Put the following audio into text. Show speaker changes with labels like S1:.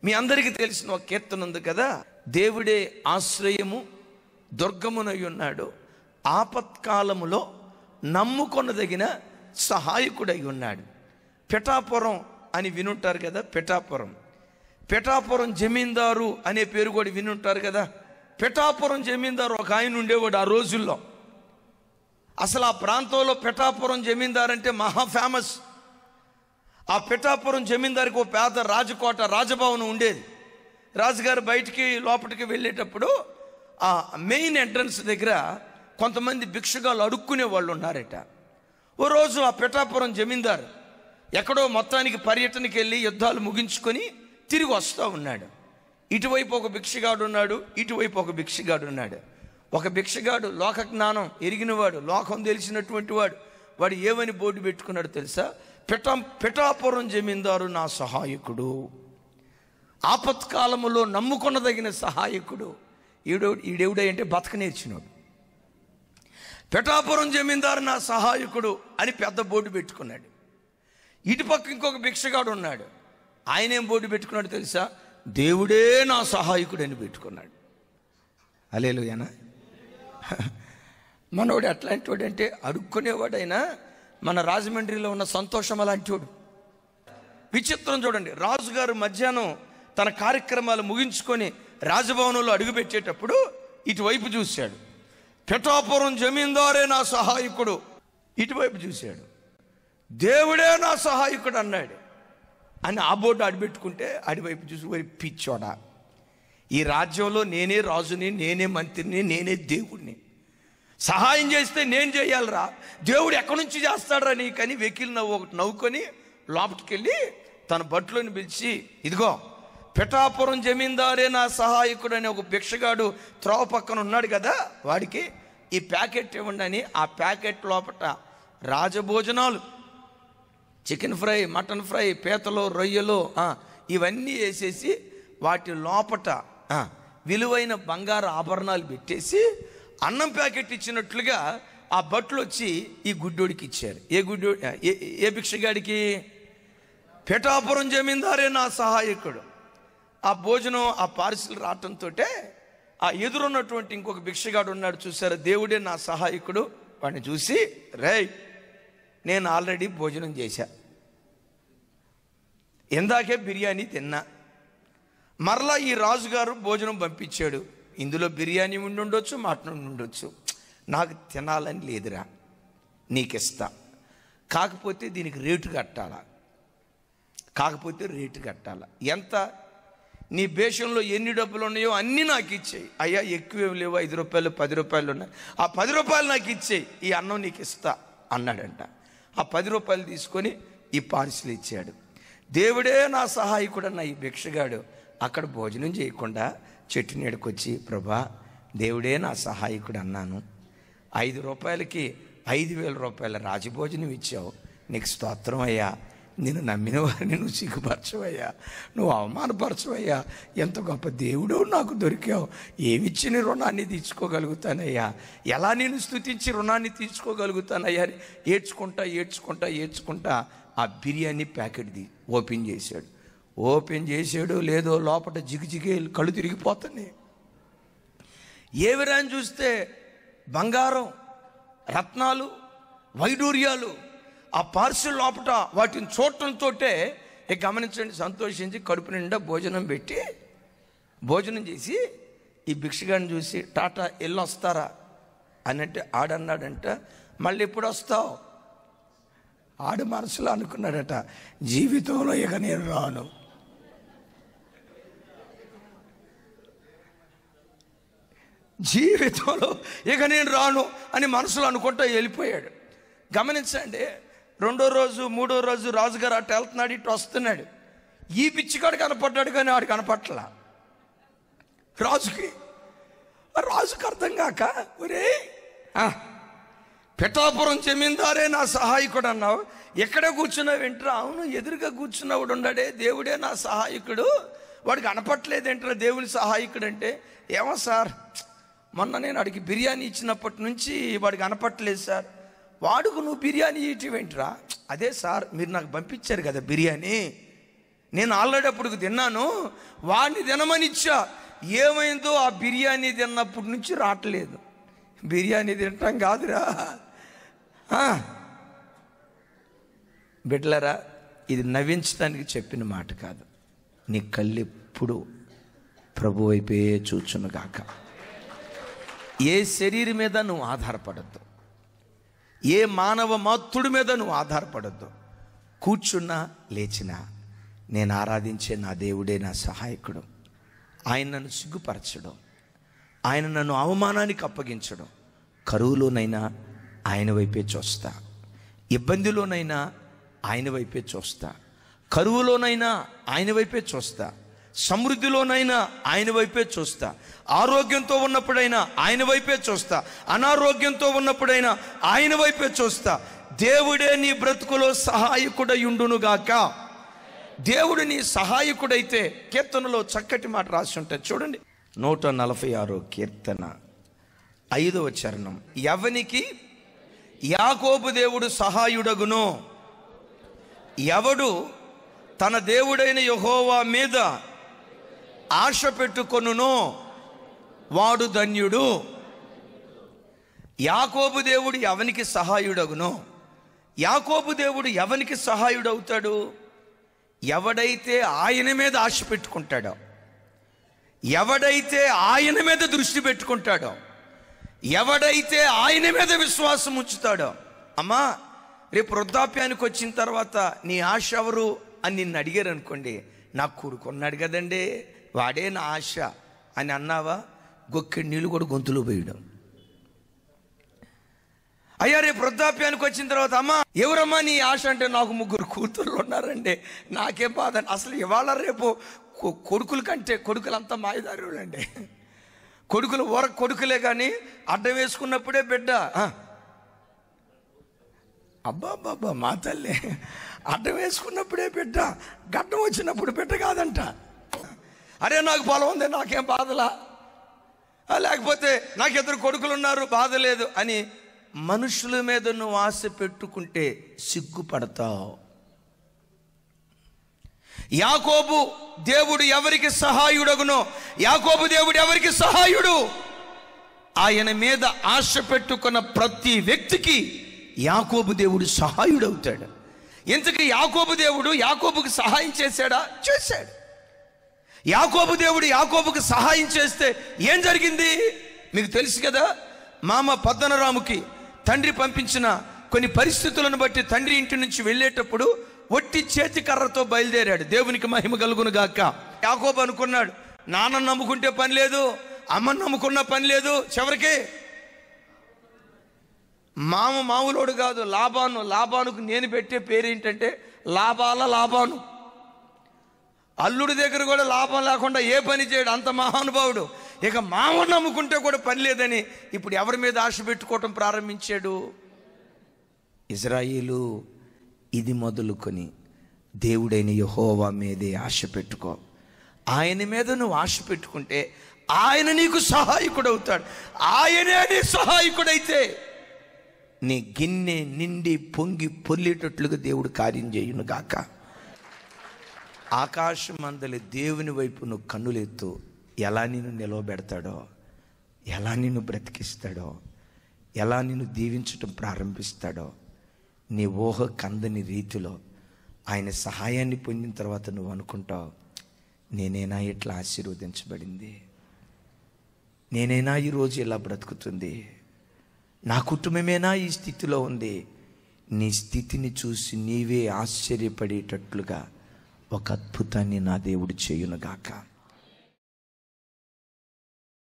S1: మీ అందరికీ తెలిసిన ఒక కీర్తన ఉంది కదా దేవుడే ఆశ్రయము దుర్గమునై ఉన్నాడు ఆపత్కాలములో నమ్ముకొనదగిన సహాయకుడై ఉన్నాడు పిఠాపురం అని వినుంటారు కదా పిఠాపురం పిఠాపురం జమీందారు అనే పేరు కూడా వినుంటారు కదా పిఠాపురం జమీందారు ఒక ఆయన ఉండేవాడు ఆ రోజుల్లో అసలు ఆ ప్రాంతంలో పిఠాపురం జమీందారు అంటే మహా ఫేమస్ ఆ పిఠాపురం జమీందారికి ఒక పేద రాజకోట రాజభవనం ఉండేది రాజుగారు బయటికి లోపలికి వెళ్ళేటప్పుడు ఆ మెయిన్ ఎంట్రన్స్ దగ్గర కొంతమంది భిక్షగాళ్ళు అడుక్కునే వాళ్ళు ఉన్నారట ఓ రోజు ఆ పిఠాపురం జమీందారు ఎక్కడో మొత్తానికి పర్యటనకి వెళ్ళి యుద్ధాలు ముగించుకొని తిరిగి వస్తూ ఉన్నాడు ఇటువైపు ఒక భిక్షగాడు ఉన్నాడు ఇటువైపు ఒక భిక్షగాడు ఉన్నాడు ఒక భిక్షగాడు లోక జ్ఞానం ఎరిగినవాడు లోకం తెలిసినటువంటి వాడు వాడు ఏమని బోర్డు పెట్టుకున్నాడు తెలుసా పిఠా పిఠాపురం జమీందారు నా సహాయకుడు ఆపత్కాలములో నమ్ముకొనదగిన సహాయకుడు ఈడో ఈడేవుడే అంటే బతక నేర్చినోడు పిఠాపురం జమీందారు నా సహాయకుడు అని పెద్ద బోర్డు పెట్టుకున్నాడు ఇటుపక్క ఇంకొక భిక్షగాడు ఉన్నాడు ఆయన ఏం బోర్డు పెట్టుకున్నాడు తెలుసా దేవుడే నా సహాయకుడు అని పెట్టుకున్నాడు అలేలుయానా మనోడు ఎట్లాంటి వాడు అంటే అడుక్కునేవాడైనా మన రాజమండ్రిలో ఉన్న సంతోషం అలాంటి వాడు విచిత్రం చూడండి రాజుగారు మధ్యాహ్నం తన కార్యక్రమాలు ముగించుకొని రాజభవనంలో అడుగుపెట్టేటప్పుడు ఇటువైపు చూశాడు పిఠాపురం జమీందారే నా సహాయకుడు ఇటువైపు చూశాడు దేవుడే నా సహాయకుడు అన్నాడు అని ఆ బోర్డు అడిపెట్టుకుంటే అడివైపు చూసి వరి పిచ్చోడా ఈ రాజ్యంలో నేనే రాజుని నేనే మంత్రిని నేనే దేవుడిని సహాయం చేస్తే నేను చేయాలిరా దేవుడు ఎక్కడి నుంచి చేస్తాడరా నీకని వెకిల్ నవ్వు ఒకటి నవ్వుకొని లోపలికి వెళ్ళి తన బట్లోని పిలిచి ఇదిగో పిఠాపురం జమీందారే నా సహాయకుడు అని ఒక భిక్షగాడు త్రోవ పక్కన ఉన్నాడు కదా వాడికి ఈ ప్యాకెట్ ఇవ్వండి అని ఆ ప్యాకెట్ లోపట రాజభోజనాలు చికెన్ ఫ్రై మటన్ ఫ్రై పీతలు రొయ్యలు ఆ, ఇవన్నీ వేసేసి వాటి లోపట ఆ, విలువైన బంగారు ఆభరణాలు పెట్టేసి అన్నం ప్యాకెట్ ఇచ్చినట్లుగా ఆ బట్టలు వచ్చి ఈ గుడ్డోడికి ఇచ్చారు ఏ గుడ్డో ఏ ఏ భిక్షగాడికి పిఠాపురం జమీందారే నా సహాయకుడు ఆ భోజనం ఆ పార్సిల్ రావటంతో ఆ ఎదురున్నటువంటి ఇంకొక భిక్షగాడు ఉన్నాడు చూసారా దేవుడే నా సహాయకుడు వాడిని చూసి రేయ్ నేను ఆల్రెడీ భోజనం చేశా ఇందాకే బిర్యానీ తిన్నా మరలా ఈ రాజుగారు భోజనం పంపించాడు ఇందులో బిర్యానీ ఉండి ఉండొచ్చు మటన్ ఉండి ఉండొచ్చు నాకు తినాలని లేదురా నీకు ఇస్తా కాకపోతే దీనికి రేటు కట్టాలా కాకపోతే రేటు కట్టాలా ఎంత నీ దేశంలో ఎన్ని డబ్బులు ఉన్నాయో అన్నీ నాకు ఇచ్చేయి అయ్యా ఎక్కువేం లేవు ఐదు రూపాయలు పది రూపాయలు ఉన్నాయి ఆ పది రూపాయలు నాకు ఇచ్చేయి ఈ అన్నం నీకు ఇస్తా అన్నాడంట ఆ పది రూపాయలు తీసుకొని ఈ పార్సిల్ ఇచ్చాడు దేవుడే నా సహాయకుడన్న ఈ భిక్షగాడు అక్కడ భోజనం చేయకుండా చెట్టు నీడకొచ్చి ప్రభా దేవుడే నా సహాయకుడు అన్నాను ఐదు రూపాయలకి ఐదు వేల రూపాయల రాజభోజనం ఇచ్చావు నీకు స్తోత్రం అయ్యా నేను నమ్మిన వారిని నువ్వు సిగ్గుపరచవయ్యా నువ్వు అవమానపరచవయ్యా ఎంత గొప్ప దేవుడు నాకు దొరికావు ఏమిచ్చి నీ రుణాన్ని తీర్చుకోగలుగుతానయ్యా ఎలా నేను స్థుతించి రుణాన్ని తీర్చుకోగలుగుతానయ్యా అని ఏడ్చుకుంటా ఏడ్చుకుంటా ఏడ్చుకుంటా ఆ బిర్యానీ ప్యాకెట్ది ఓపెన్ చేశాడు ఓపెన్ చేసాడు లేదో లోపల జిగిజిగే కళ్ళు తిరిగిపోతున్నాయి ఏవిరాని చూస్తే బంగారం రత్నాలు వైడూర్యాలు ఆ పార్సిల్ లోపట వాటిని చూడటంతో ఇక గమనించండి సంతోషించి కడుపు నిండా భోజనం పెట్టి భోజనం చేసి ఈ భిక్షగాన్ని చూసి టాటా ఎల్లు వస్తారా అని అంటే ఆడన్నాడంట మళ్ళీ ఎప్పుడు వస్తావు ఆడు మనసులో అనుకున్నాడట జీవితంలో ఇక నేను రాను జీవితంలో ఇక నేను రాను అని మనసులో అనుకుంటా వెళ్ళిపోయాడు గమనించండి రెండో రోజు మూడో రోజు రాజుగారు అటు వెళ్తున్నాడు ఇటు వస్తున్నాడు ఈ పిచ్చిగాడు కనపడ్డాడు కానీ ఆడు కనపట్లా రాజుకి ఆ రాజుకి అర్థం కాక ఒరే ఆ, పిఠాపురం జమీందారే నా సహాయకుడు అన్నావు ఎక్కడ కూర్చున్నావు ఏంట్రా అవును ఎదురుగా కూర్చున్నవాడు ఉన్నాడే దేవుడే నా సహాయకుడు వాడికి కనపట్లేదేంట్రా దేవుని సహాయకుడు అంటే ఏమో సార్ మొన్న నేను వాడికి బిర్యానీ ఇచ్చినప్పటి నుంచి వాడికి కనపట్లేదు సార్ వాడుకు నువ్వు బిర్యానీ ఇవ్వటం ఏంట్రా అదే సార్ మీరు నాకు పంపించారు కదా బిర్యానీ నేను ఆల్రెడీ అప్పుడు తిన్నాను వాడిని తినమనిచ్చా ఏమైందో ఆ బిర్యానీ తిన్నప్పటి నుంచి రావట్లేదు బిర్యానీ తింటాం కాదురా ఆ. బిడ్డలరా ఇది నవ్వించడానికి చెప్పిన మాట కాదు నీ కళ్ళు ఎప్పుడు ప్రభు వైపే చూచునుగాక ఏ శరీరం మీద నువ్వు ఆధారపడద్దు ఏ మానవ మాతృడి మీద నువ్వు ఆధారపడద్దు కూర్చున్నా లేచినా నేను ఆరాధించే నా దేవుడే నా సహాయకుడు ఆయన నన్ను సిగ్గుపరచడం ఆయన నన్ను అవమానానికి అప్పగించడం కరువులోనైనా ఆయన వైపే చూస్తా ఇబ్బందిలోనైనా ఆయన వైపే చూస్తా కరువులోనైనా ఆయన వైపే చూస్తా సమృద్ధిలోనైనా ఆయన వైపే చూస్తా ఆరోగ్యంతో ఉన్నప్పుడైనా ఆయన వైపే చూస్తా అనారోగ్యంతో ఉన్నప్పుడైనా ఆయన వైపే చూస్తా దేవుడే నీ బ్రతుకులో సహాయకుడయుండునుగాక దేవుడు నీ సహాయకుడైతే కీర్తనలో చక్కటి మాట రాసి ఉంటుంది చూడండి నూట నలభై ఆరో కీర్తన ఐదవ చరణం ఎవనికి యాకోబు దేవుడు సహాయుడగునో ఎవడు తన దేవుడైన యహోవా మీద ఆశ పెట్టుకొనునో వాడు ధన్యుడు యాకోబు దేవుడు ఎవనికి సహాయుడగునో యాకోబు దేవుడు ఎవనికి సహాయుడవుతాడు ఎవడైతే ఆయన మీద ఆశ పెట్టుకుంటాడో ఎవడైతే ఆయన మీద దృష్టి పెట్టుకుంటాడో ఎవడైతే ఆయన మీద విశ్వాసం ఉంచుతాడో అమ్మా రేపు వృద్ధాప్యానికి వచ్చిన తర్వాత నీ ఆశ ఎవరు అని నిన్ను అడిగారు అనుకోండి నాకు కూడుకున్నాడు కదండి వాడే నా ఆశ అని అన్నావా గొక్కెడి నీళ్ళు కూడా గొంతులో పోయడం అయ్యా రేపు వృద్ధాప్యానికి వచ్చిన తర్వాత అమ్మా ఎవరమ్మా నీ ఆశ అంటే నాకు ముగ్గురు కూతుర్లు ఉన్నారండి నాకేం బాధ అసలు ఇవాళ రేపు కొ- కొడుకుల కంటే కొడుకులంతా మాయదారులండి కొడుకులు ఊర కొడుకులే కానీ అడ్డం వేసుకున్నప్పుడే బిడ్డ ఆ. అబ్బా అబ్బా మా తల్లి అడ్డం వేసుకున్నప్పుడే బిడ్డ గడ్డం వచ్చినప్పుడు బిడ్డ కాదంట అరే నాకు పొలం ఉంది నాకేం బాధలా ఆ, లేకపోతే నాకు ఇద్దరు కొడుకులు ఉన్నారు బాధ లేదు అని మనుషుల మీద నువ్వు ఆశ పెట్టుకుంటే సిగ్గుపడతావు యాకోబు దేవుడు ఎవరికి సహాయుడగునో యాకోబు దేవుడు ఎవరికి సహాయుడు ఆయన మీద ఆశ పెట్టుకున్న ప్రతి వ్యక్తికి యాకోబు దేవుడు సహాయుడవుతాడు ఇంతకీ యాకోబు దేవుడు యాకోబుకి సహాయం చేశాడా చేశాడు యాకోబు దేవుడు యాకోబుకి సహాయం చేస్తే ఏం జరిగింది మీకు తెలుసు కదా మామ పద్దనరాముకి తండ్రి పంపించిన కొన్ని పరిస్థితులను బట్టి తండ్రి ఇంటి నుంచి వెళ్ళేటప్పుడు ఒట్టి చేతి కర్రతో బయలుదేరాడు దేవునికి మహిమ కలుగును గాక యాకోబు అనుకున్నాడు నాన్న నమ్ముకుంటే పని లేదు అమ్మని నమ్ముకున్న పని లేదు చివరికి మామ మామూలోడు కాదు లాభాను లాభానుకు నేను పెట్టే పేరు ఏంటంటే లాభాల లాభాను అల్లుడి దగ్గర కూడా లాభం లేకుండా ఏ పని చేయడు అంత మహానుభావుడు ఇక మామ నమ్ముకుంటే కూడా పని లేదని ఇప్పుడు ఎవరి మీద ఆశ పెట్టుకోవటం ప్రారంభించాడు ఇజ్రాయిలు ఇది మొదలుకొని దేవుడైన యహోవా మీదే ఆశ పెట్టుకో ఆయన మీద నువ్వు ఆశ పెట్టుకుంటే ఆయన నీకు సహాయకుడు అవుతాడు ఆయనే నీ సహాయకుడైతే నీ గిన్నె నిండి పొంగి పొల్లేటట్లుగా దేవుడు కార్యం చేయును గాక ఆకాశమందలి దేవుని వైపు నువ్వు కన్నులెత్తు ఎలా నిన్ను నిలవబెడతాడో ఎలా నిన్ను బ్రతికిస్తాడో ఎలా నిన్ను దీవించటం ప్రారంభిస్తాడో నీ ఊహ కందని రీతిలో ఆయన సహాయాన్ని పొందిన తర్వాత నువ్వు అనుకుంటావు నేనేనా ఇట్లా ఆశీర్వదించబడింది నేనైనా ఈరోజు ఇలా బ్రతుకుతుంది నా కుటుంబమేనా ఈ స్థితిలో ఉంది నీ స్థితిని చూసి నీవే ఆశ్చర్యపడేటట్లుగా ఒక అద్భుతాన్ని నా దేవుడు చేయునుగాక